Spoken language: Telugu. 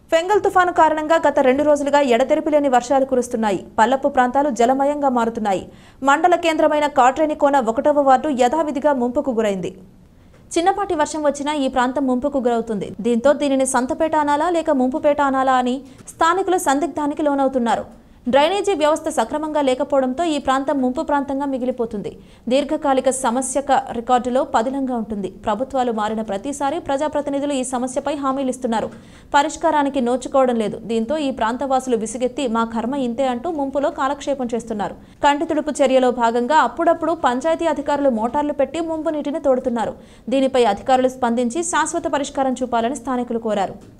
ఫెంగల్ తుఫాను కారణంగా గత రెండు రోజులుగా ఎడతెరిపి లేని వర్షాలు కురుస్తున్నాయి పల్లపు ప్రాంతాలు జలమయంగా మారుతున్నాయి మండల కేంద్రమైన కాట్రేనికోన ఒకటవ వార్డు యథావిధిగా ముంపుకు గురైంది చిన్నపాటి వర్షం వచ్చినా ఈ ప్రాంతం ముంపుకు గురవుతుంది దీంతో దీనిని సంతపేట అనాలా లేక ముంపుపేట అనాలా అని స్థానికులు సందిగ్ధానికి లోనవుతున్నారు డ్రైనేజీ వ్యవస్థ సక్రమంగా లేకపోవడంతో ఈ ప్రాంతం ముంపు ప్రాంతంగా మిగిలిపోతుంది దీర్ఘకాలిక సమస్యక రికార్డులో పదిలంగా ఉంటుంది ప్రభుత్వాలు మారిన ప్రతిసారి ప్రజాప్రతినిధులు ఈ సమస్యపై హామీలు ఇస్తున్నారు పరిష్కారానికి నోచుకోవడం లేదు దీంతో ఈ ప్రాంతవాసులు విసిగెత్తి మా కర్మ ఇంతే అంటూ ముంపులో కాలక్షేపం చేస్తున్నారు కంటి తుడుపు చర్యలో భాగంగా అప్పుడప్పుడు పంచాయతీ అధికారులు మోటార్లు పెట్టి ముంపు నీటిని తోడుతున్నారు దీనిపై అధికారులు స్పందించి శాశ్వత పరిష్కారం చూపాలని స్థానికులు కోరారు